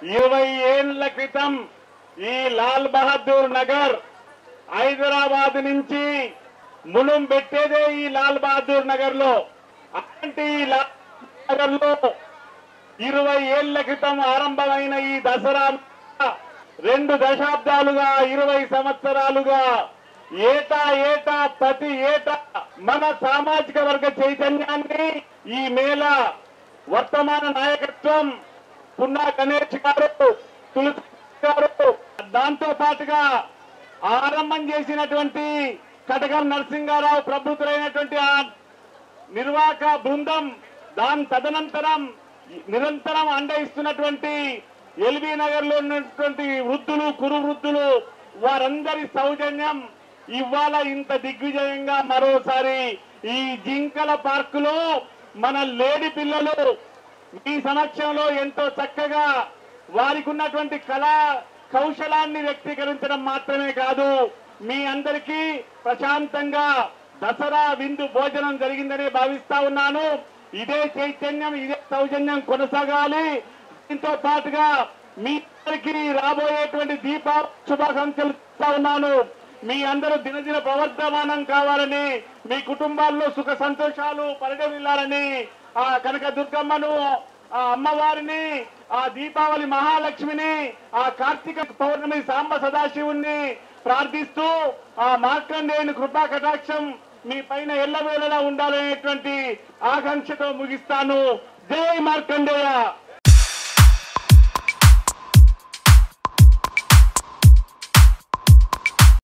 ఇరవై ఏళ్ల క్రితం ఈ లాల్ బహదూర్ నగర్ హైదరాబాద్ నుంచి మునుం పెట్టేదే ఈ లాల్ బహదూర్ నగర్ లో అలాంటి ఈ లాల్ నగర్ లో ఇరవై ఏళ్ల క్రితం ఆరంభమైన ఈ దసరా రెండు దశాబ్దాలుగా ఇరవై సంవత్సరాలుగా ఏటా ఏటా ప్రతి ఏటా మన సామాజిక వర్గ చైతన్యాన్ని ఈ మేళ వర్తమాన నాయకత్వం పున్నా గణేష్ గారు తులసి గారు దాంతో పాటుగా ఆరంభం చేసినటువంటి కటకం నరసింహారావు ప్రభుత్వమైనటువంటి ఆ నిర్వాహక బృందం దాని తదనంతరం నిరంతరం అండ ఇస్తున్నటువంటి ఎల్బీ నగర్ లో ఉన్నటువంటి వృద్ధులు కురు వృద్ధులు వారందరి సౌజన్యం ఇవాళ ఇంత దిగ్విజయంగా మరోసారి ఈ జింకల పార్కులో మన లేడి పిల్లలు మీ సమక్షంలో ఎంతో చక్కగా వారికి ఉన్నటువంటి కళా కౌశలాన్ని వ్యక్తీకరించడం మాత్రమే కాదు మీ అందరికీ ప్రశాంతంగా దసరా విందు భోజనం జరిగిందని భావిస్తా ఉన్నాను ఇదే చైతన్యం ఇదే సౌజన్యం కొనసాగాలి దీంతో పాటుగా మీ అందరికీ రాబోయేటువంటి దీపావళి శుభాకాంక్షలు ఇస్తా ఉన్నాను మీ అందరూ దినదిన ప్రవర్ధమానం కావాలని మీ కుటుంబాల్లో సుఖ సంతోషాలు పరిడమిల్లాలని ఆ కనక దుర్గమ్మను ఆ అమ్మవారిని ఆ దీపావళి మహాలక్ష్మిని ఆ కార్తీక పౌర్ణమి సాంబ సదాశివుణ్ణి ప్రార్థిస్తూ ఆ మార్కండేయుని కృపా కటాక్షం మీ పైన ఎల్లవేళలా ఉండాలనేటువంటి ఆకాంక్షతో ముగిస్తాను జై మార్కండేయ